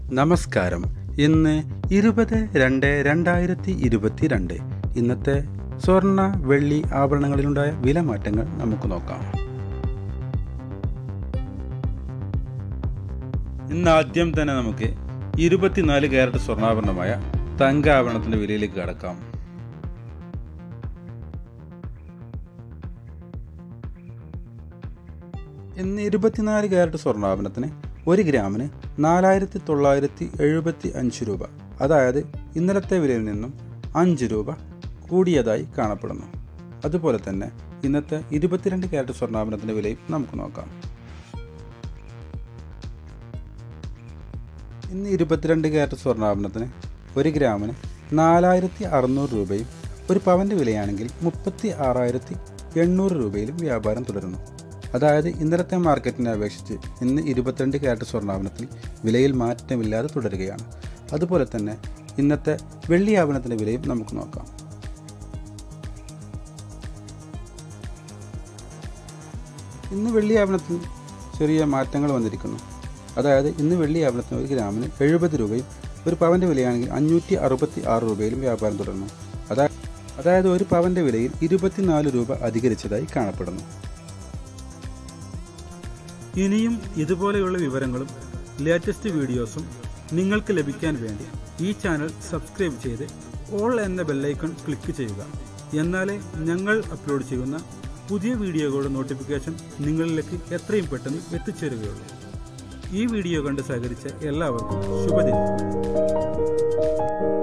നമസ്കാരം ഇന്ന് ഇരുപത് രണ്ട് രണ്ടായിരത്തി ഇരുപത്തിരണ്ട് ഇന്നത്തെ സ്വർണ്ണ വെള്ളി ആഭരണങ്ങളിലുണ്ടായ വില മാറ്റങ്ങൾ നമുക്ക് നോക്കാം ഇന്ന് ആദ്യം തന്നെ നമുക്ക് ഇരുപത്തിനാല് ക്യാരറ്റ് സ്വർണ്ണാഭരണമായ തങ്കാഭരണത്തിന്റെ വിലയിലേക്ക് കടക്കാം ഇന്ന് ഇരുപത്തിനാല് ക്യാരറ്റ് സ്വർണ്ണാഭരണത്തിന് ഒരു ഗ്രാമിന് നാലായിരത്തി തൊള്ളായിരത്തി എഴുപത്തി അഞ്ച് രൂപ അതായത് ഇന്നലത്തെ വിലയിൽ നിന്നും അഞ്ച് രൂപ കൂടിയതായി കാണപ്പെടുന്നു അതുപോലെ തന്നെ ഇന്നത്തെ ഇരുപത്തിരണ്ട് ക്യാരറ്റ് സ്വർണ്ണാഭരണത്തിൻ്റെ വിലയും നമുക്ക് നോക്കാം ഇന്ന് ഇരുപത്തിരണ്ട് ക്യാരറ്റ് സ്വർണ്ണാഭരണത്തിന് ഒരു ഗ്രാമിന് നാലായിരത്തി അറുന്നൂറ് രൂപയും ഒരു പവൻ്റെ വിലയാണെങ്കിൽ മുപ്പത്തി ആറായിരത്തി എണ്ണൂറ് രൂപയിലും വ്യാപാരം തുടരുന്നു അതായത് ഇന്നലത്തെ മാർക്കറ്റിനെ അപേക്ഷിച്ച് ഇന്ന് ഇരുപത്തിരണ്ട് ക്യാരറ്റ് സ്വർണ്ണാഭരണത്തിൽ വിലയിൽ മാറ്റമില്ലാതെ തുടരുകയാണ് അതുപോലെ തന്നെ ഇന്നത്തെ വെള്ളി ആഭരണത്തിൻ്റെ വിലയും നമുക്ക് നോക്കാം ഇന്ന് വെള്ളി ആഭരണത്തിൽ ചെറിയ മാറ്റങ്ങൾ വന്നിരിക്കുന്നു അതായത് ഇന്ന് വെള്ളി ആഭരണത്തിന് ഒരു ഗ്രാമിന് എഴുപത് രൂപയും ഒരു പവൻ്റെ വിലയാണെങ്കിൽ അഞ്ഞൂറ്റി അറുപത്തി ആറ് രൂപയിലും വ്യാപാരം തുടരുന്നു അതായത് അതായത് ഒരു പവൻ്റെ വിലയിൽ ഇരുപത്തിനാല് രൂപ അധികരിച്ചതായി കാണപ്പെടുന്നു ഇനിയും ഇതുപോലെയുള്ള വിവരങ്ങളും ലേറ്റസ്റ്റ് വീഡിയോസും നിങ്ങൾക്ക് ലഭിക്കാൻ വേണ്ടി ഈ ചാനൽ സബ്സ്ക്രൈബ് ചെയ്ത് ഓൾ എന്ന ബെല്ലൈക്കൺ ക്ലിക്ക് ചെയ്യുക എന്നാലേ ഞങ്ങൾ അപ്ലോഡ് ചെയ്യുന്ന പുതിയ വീഡിയോകളുടെ നോട്ടിഫിക്കേഷൻ നിങ്ങളിലേക്ക് എത്രയും പെട്ടെന്ന് എത്തിച്ചേരുകയുള്ളൂ ഈ വീഡിയോ കണ്ട് സഹകരിച്ച എല്ലാവർക്കും ശുഭദിനം